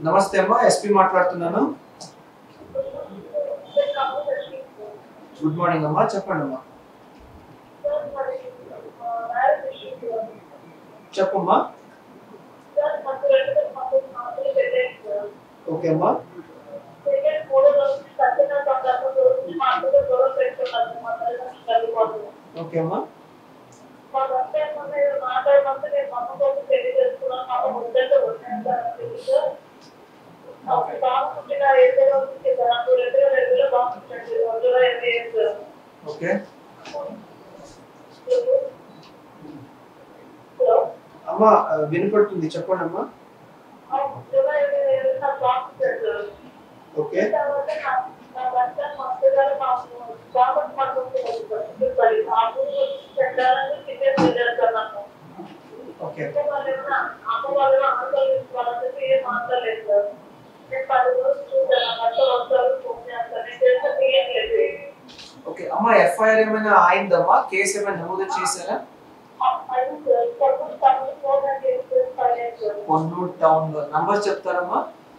నమస్తే అమ్మా ఎస్పీ మాట్లాడుతున్నాను గుడ్ మార్నింగ్ అమ్మా చెప్పండి అమ్మా చెప్పమ్మా ఓకే అమ్మా ఓకే అమ్మా ఓకే అమ్మా ఆ, వినపడుతుంది చెప్పండి అమ్మా ఓకే ఓకే ఓకే అమ్మా ఎఫ్ఐఆర్ ఏమైనా అయిందమ్మా కేసు ఏమైనా నమోదు చేశారా కొన్నూరు టౌన్ లో నంబర్ చెప్తారమ్మా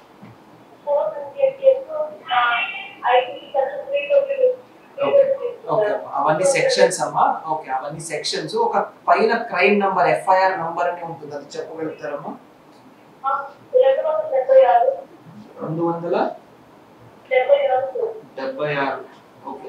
ఓకే ఓకే అమ్మా. అవన్నీ సెక్షన్స్ అమ్మా ఓకే అవన్నీ సెక్షన్స్ ఒక పైన క్రైమ్ నంబర్ ఎఫ్ఐఆర్ నంబర్ అని ఉంటుంది అది చెప్పగలుగుతారమ్మా రెండు వందల డెబ్బై ఆరు ఓకే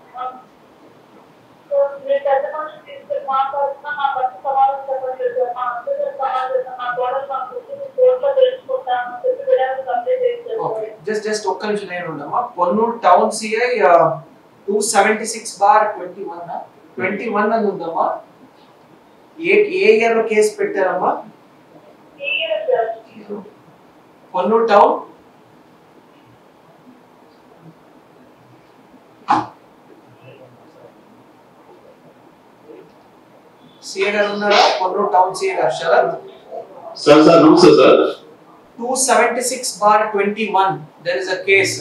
ఓకే జస్ట్ జస్ట్ ఒక్క నిమిషం నేను ఉండమ్మా Ponnuru town CI two seventy six bar twenty one twenty one అని ఉందమ్మా ఏ ఏ ఇయర్ లో కేసు పెట్టారమ్మా పొన్నూరు టౌన్ సిఏ గారు ఉన్నారా పొన్నూరు టౌన్ సిఏ గారు శరత్ సార్ సార్ నమస్తే sir two seventy six bar twenty one there is a case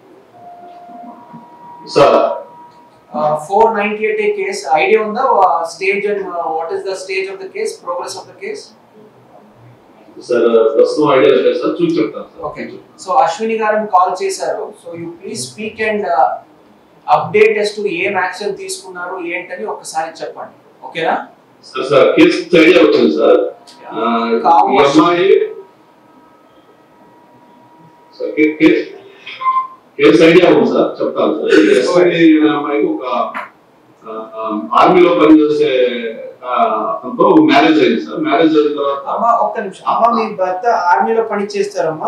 sir four ninety eight A case idea ఉందా stage and what is the stage of the case progress of the case sir ప్రస్తుతం idea లేదు sir చూసి చెప్తాను sir okay so Ashwini గారిని call చేశారు so you please speak and update as to ఏం action తీసుకున్నారు ఏంటని ఒకసారి చెప్పండి ఓకేనా సార్ సార్ కేసు ఐడియా వచ్చింది సార్ ఆ, కావు ఈ అమ్మాయి సార్ కే- కేస్ కేసు ఐడియా ఉంది సార్ చెప్తాను సార్ ఈ ఎస్ఐ అనే అమ్మాయికి ఒక ఆ, ఆ, ఆర్మీలో పనిచేసే ఆ, అతనితో మ్యారేజ్ అయింది సార్ మ్యారేజ్ అయిన తర్వాత అమ్మ ఒక్క నిమిషం అమ్మ మీ భర్త ఆర్మీలో పని చేస్తారమ్మా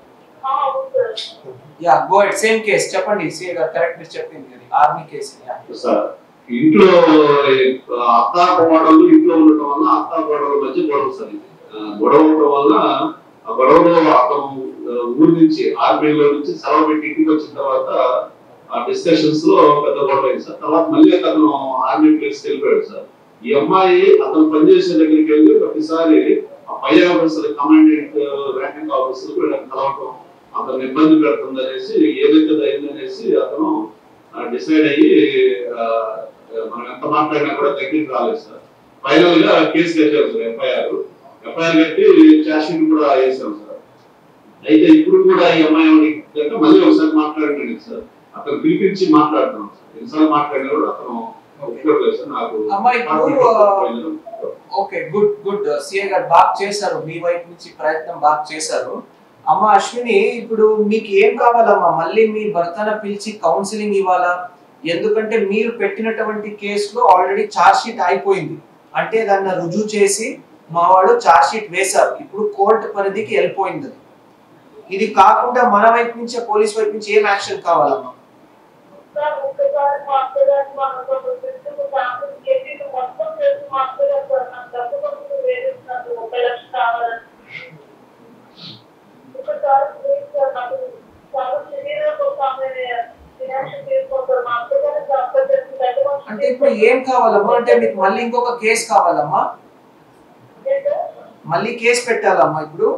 yeah go at same case చెప్పండి సిఏ గారు కరెక్ట్ మీరు చెప్పింది అది ఆర్మీ కేసు సార్ ఇంట్లో ఈ అత్త కోడళ్ళు ఇంట్లో ఉండటం వల్ల అత్త కోడళ్ళ మధ్య గొడవ సార్ ఇది ఆ, గొడవ ఉండటం వల్ల ఆ గొడవలో అతను ఆ, ఊరి నుంచి ఆర్మీలో నుంచి సెలవు పెట్టి ఇంటికి వచ్చిన తర్వాత ఆ డిస్కషన్స్ లో పెద్ద గొడవ అయింది సార్ తర్వాత మళ్ళీ అతను ఆర్మీ ప్లేస్ వెళ్ళిపోయాడు సార్ ఈ అమ్మాయి అతను పనిచేసే దగ్గరికి వెళ్ళి ప్రతిసారి ఆ పై ఆఫీసర్ కమాండెంట్ ర్యాంకింగ్ ఆఫీసర్ వీళ్ళని కలవటం అతను ఇబ్బంది పెడుతుంది అనేసి ఏదైతే అయిందనేసి అతను డిసైడ్ అయ్యి ఆ, మనం ఎంత మాట్లాడినా కూడా దగ్గరికి రాలేదు సార్ ఫైనల్ గా కేసు కట్టారు సార్ ఎఫ్ఐఆర్ ఎఫ్ఐఆర్ కట్టి చార్జ్షీట్ కూడా వేసాం సార్ అయితే ఇప్పుడు కూడా ఈ అమ్మాయి ఎవరికి మళ్ళీ ఒకసారి మాట్లాడినాడు సార్ అతను పిలిపించి మాట్లాడుతున్నాం సార్ ఎన్నిసార్లు మాట్లాడినా కూడా అతను ఒప్పుకోలేదు సార్ నాకు అమ్మా, ఇప్పుడు, ఓకే గుడ్ గుడ్ సిఏ గారు బాగా చేశారు మీ వైపు నుంచి ప్రయత్నం బాగా చేశారు అమ్మ అశ్విని ఇప్పుడు మీకు ఏం కావాలమ్మా మళ్ళీ మీ భర్తను పిలిచి కౌన్సిలింగ్ ఇవ్వాలా ఎందుకంటే మీరు పెట్టినటువంటి కేసులో ఆల్రెడీ ఛార్జ్ షీట్ అయిపోయింది అంటే దాన్ని రుజువు చేసి మా వాళ్ళు ఛార్జ్ షీట్ వేశారు ఇప్పుడు కోర్టు పరిధికి వెళ్ళిపోయింది అది ఇది కాకుండా మన వైపు నుంచే పోలీస్ వైపు నుంచి ఏం యాక్షన్ కావాలమ్మా అంటే ఇప్పుడు ఏం కావాలమ్మా అంటే మీకు మళ్ళీ ఇంకొక కేసు కావాలమ్మా మళ్ళీ కేసు పెట్టాలమ్మా ఇప్పుడు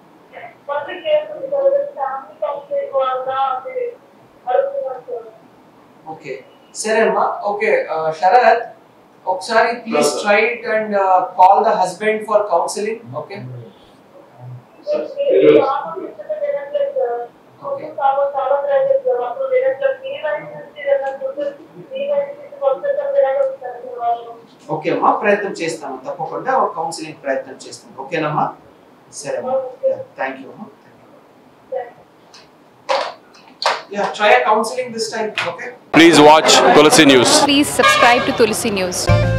ఓకే సరే అమ్మా ఓకే శరత్ ఒకసారి please try it and call the husband for counselling okay okay చాలా చాలా ట్రై చేస్తారు అప్పుడు వీళ్ళంతా మీ వయసు నుంచి వీళ్ళంతా మీ వయసు నుంచి కొంచెం వినగలుగుతారు వాళ్ళు ఓకే అమ్మా ప్రయత్నం చేస్తాను తప్పకుండా ఒక కౌన్సిలింగ్ ప్రయత్నం చేస్తాను ఓకేనమ్మా సరే అమ్మా థ్యాంక్ యూ అమ్మా yeah try counselling this time okay Please watch Tulsi News. Please subscribe to Tulsi News.